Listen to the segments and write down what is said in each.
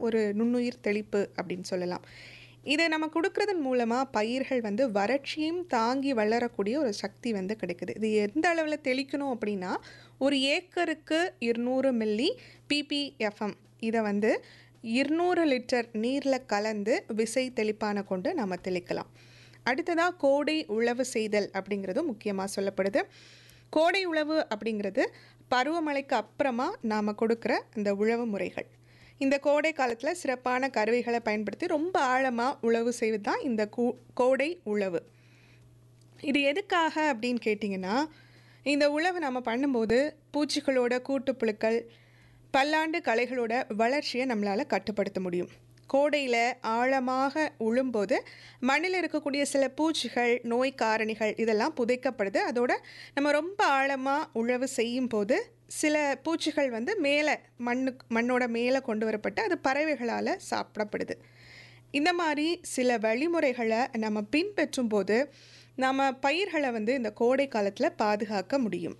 ஒரு நுண்ணுயிர் தெளிப்பு அப்படின்னு சொல்லலாம் இதை நம்ம கொடுக்கறதன் மூலமாக பயிர்கள் வந்து வறட்சியும் தாங்கி வளரக்கூடிய ஒரு சக்தி வந்து கிடைக்குது இது எந்த அளவில் தெளிக்கணும் அப்படின்னா ஒரு ஏக்கருக்கு இருநூறு மில்லி பிபிஎஃப்எம் இதை வந்து இருநூறு லிட்டர் நீரில் கலந்து விசை தெளிப்பான கொண்டு நம்ம தெளிக்கலாம் அடுத்ததாக கோடை உழவு செய்தல் அப்படிங்கிறது முக்கியமாக சொல்லப்படுது கோடை உழவு அப்படிங்கிறது பருவமழைக்கு அப்புறமா நாம் கொடுக்குற இந்த உழவு முறைகள் இந்த கோடை காலத்தில் சிறப்பான கருவிகளை பயன்படுத்தி ரொம்ப ஆழமாக உழவு செய்வது தான் இந்த கூ கோடை உழவு இது எதுக்காக அப்படின்னு கேட்டிங்கன்னா இந்த உழவு நம்ம பண்ணும்போது பூச்சிகளோட கூட்டுப்புழுக்கள் பல்லாண்டு களைகளோட வளர்ச்சியை நம்மளால் கட்டுப்படுத்த முடியும் கோடையில் ஆழமாக உழும்போது மண்ணில் இருக்கக்கூடிய சில பூச்சிகள் நோய் காரணிகள் இதெல்லாம் புதைக்கப்படுது அதோட நம்ம ரொம்ப ஆழமாக உழவு செய்யும் போது சில பூச்சிகள் வந்து மேலே மண்ணு மண்ணோட மேலே கொண்டு வரப்பட்டு அது பறவைகளால் சாப்பிடப்படுது இந்த மாதிரி சில வழிமுறைகளை நம்ம பின்பற்றும் போது நம்ம பயிர்களை வந்து இந்த கோடை காலத்தில் பாதுகாக்க முடியும்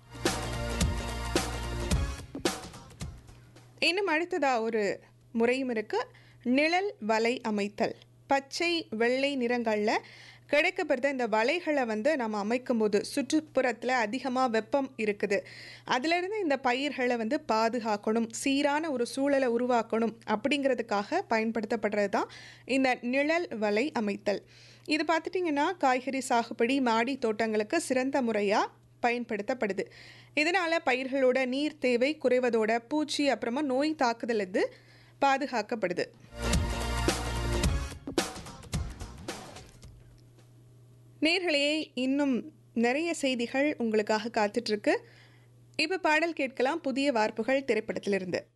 இன்னும் அடுத்ததாக ஒரு முறையும் இருக்குது நிழல் வலை அமைத்தல் பச்சை வெள்ளை நிறங்களில் கிடைக்கப்படுற இந்த வலைகளை வந்து நம்ம அமைக்கும்போது சுற்றுப்புறத்தில் அதிகமாக வெப்பம் இருக்குது அதிலிருந்து இந்த பயிர்களை வந்து பாதுகாக்கணும் சீரான ஒரு சூழலை உருவாக்கணும் அப்படிங்கிறதுக்காக பயன்படுத்தப்படுறது தான் இந்த நிழல் வலை அமைத்தல் இது பார்த்துட்டிங்கன்னா காய்கறி சாகுபடி மாடி தோட்டங்களுக்கு சிறந்த முறையாக பயன்படுத்தப்படுது இதனால் பயிர்களோட நீர் தேவை குறைவதோட பூச்சி அப்புறமா நோய் தாக்குதல் இது பாதுகாக்கப்படுது நேர்களே இன்னும் நிறைய செய்திகள் உங்களுக்காக காத்துட்ருக்கு இப்போ பாடல் கேட்கலாம் புதிய வார்ப்புகள் திரைப்படத்திலிருந்து